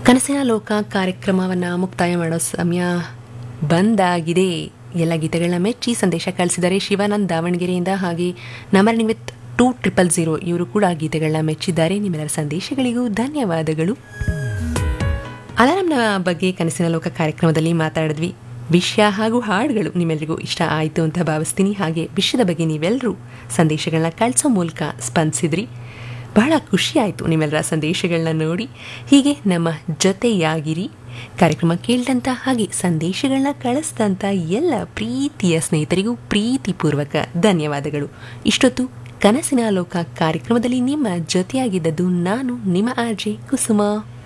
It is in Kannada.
ಕನಸಿನ ಲೋಕ ಕಾರ್ಯಕ್ರಮವನ್ನು ಮುಕ್ತಾಯ ಮಾಡೋ ಸಮಯ ಬಂದಾಗಿದೆ ಎಲ್ಲ ಗೀತೆಗಳನ್ನ ಮೆಚ್ಚಿ ಸಂದೇಶ ಕಳಿಸಿದ್ದಾರೆ ಶಿವಾನಂದ್ ದಾವಣಗೆರೆಯಿಂದ ಹಾಗೆ number with two triple zero ಇವರು ಕೂಡ ಗೀತೆಗಳನ್ನ ಮೆಚ್ಚಿದ್ದಾರೆ ನಿಮ್ಮೆಲ್ಲರ ಸಂದೇಶಗಳಿಗೂ ಧನ್ಯವಾದಗಳು ಅಲಾರಂನ ಬಗ್ಗೆ ಕನಸಿನ ಲೋಕ ಕಾರ್ಯಕ್ರಮದಲ್ಲಿ ಮಾತಾಡಿದ್ವಿ ವಿಷಯ ಹಾಗೂ ಹಾಡುಗಳು ನಿಮ್ಮೆಲ್ಲರಿಗೂ ಇಷ್ಟ ಆಯಿತು ಅಂತ ಭಾವಿಸ್ತೀನಿ ಹಾಗೆ ವಿಷಯದ ಬಗ್ಗೆ ನೀವೆಲ್ಲರೂ ಸಂದೇಶಗಳನ್ನ ಕಳಿಸೋ ಮೂಲಕ ಸ್ಪಂದಿಸಿದ್ರಿ ಬಹಳ ಖುಷಿ ಆಯಿತು ನಿಮ್ಮೆಲ್ಲರ ಸಂದೇಶಗಳನ್ನ ನೋಡಿ ಹೀಗೆ ನಮ್ಮ ಜೊತೆಯಾಗಿರಿ ಕಾರ್ಯಕ್ರಮ ಕೇಳಿದಂಥ ಹಾಗೆ ಸಂದೇಶಗಳನ್ನ ಕಳಿಸಿದಂಥ ಎಲ್ಲ ಪ್ರೀತಿಯ ಸ್ನೇಹಿತರಿಗೂ ಪ್ರೀತಿಪೂರ್ವಕ ಧನ್ಯವಾದಗಳು ಇಷ್ಟೊತ್ತು ಕನಸಿನ ಲೋಕ ಕಾರ್ಯಕ್ರಮದಲ್ಲಿ ನಿಮ್ಮ ಜೊತೆಯಾಗಿದ್ದದ್ದು ನಾನು ನಿಮ್ಮ ಆರ್ಜೆ ಕುಸುಮ